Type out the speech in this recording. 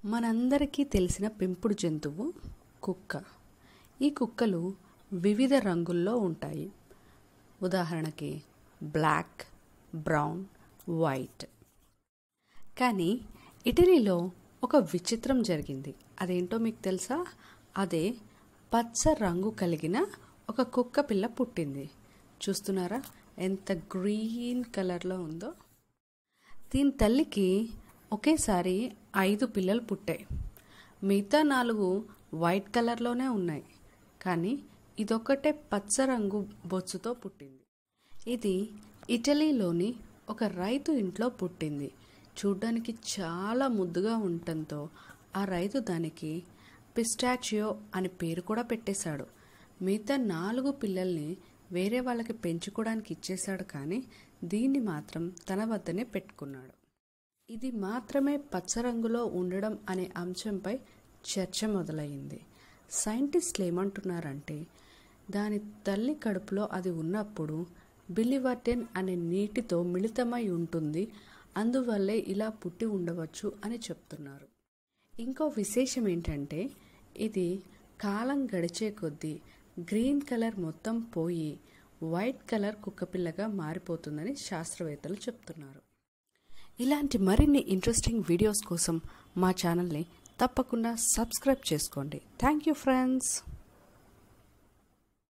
మనందరికీ తెలిసిన పెంపుడు జంతువు కుక్క ఈ కుక్కలు వివిధ రంగుల్లో ఉంటాయి ఉదాహరణకి బ్లాక్ బ్రౌన్ వైట్ కానీ ఇటలీలో ఒక విచిత్రం జరిగింది అదేంటో మీకు తెలుసా అదే పచ్చ రంగు కలిగిన ఒక కుక్క పిల్ల పుట్టింది చూస్తున్నారా ఎంత గ్రీన్ కలర్లో ఉందో దీని తల్లికి ఒకేసారి ఐదు పిల్లలు పుట్టాయి మిగతా నాలుగు వైట్ కలర్లోనే ఉన్నాయి కానీ ఇదొక్కటే పచ్చ రంగు బొచ్చుతో పుట్టింది ఇది ఇటలీలోని ఒక రైతు ఇంట్లో పుట్టింది చూడ్డానికి చాలా ముద్దుగా ఉండటంతో ఆ రైతు దానికి పిస్టాచియో అని పేరు కూడా పెట్టేశాడు మిగతా నాలుగు పిల్లల్ని వేరే వాళ్ళకి పెంచుకోవడానికి ఇచ్చేశాడు కానీ దీన్ని మాత్రం తన వద్దనే పెట్టుకున్నాడు ఇది మాత్రమే పచ్చ రంగులో ఉండడం అనే అంశంపై చర్చ మొదలైంది సైంటిస్టులు ఏమంటున్నారంటే దాని తల్లి కడుపులో అది ఉన్నప్పుడు బిలివర్టెన్ అనే నీటితో మిళితమై ఉంటుంది అందువల్లే ఇలా పుట్టి ఉండవచ్చు అని చెప్తున్నారు ఇంకో విశేషం ఏంటంటే ఇది కాలం గడిచే కొద్దీ గ్రీన్ కలర్ మొత్తం పోయి వైట్ కలర్ కుక్కపిల్లగా మారిపోతుందని శాస్త్రవేత్తలు చెప్తున్నారు ఇలాంటి మరిన్ని ఇంట్రెస్టింగ్ వీడియోస్ కోసం మా ఛానల్ని తప్పకుండా సబ్స్క్రైబ్ చేసుకోండి థ్యాంక్ యూ ఫ్రెండ్స్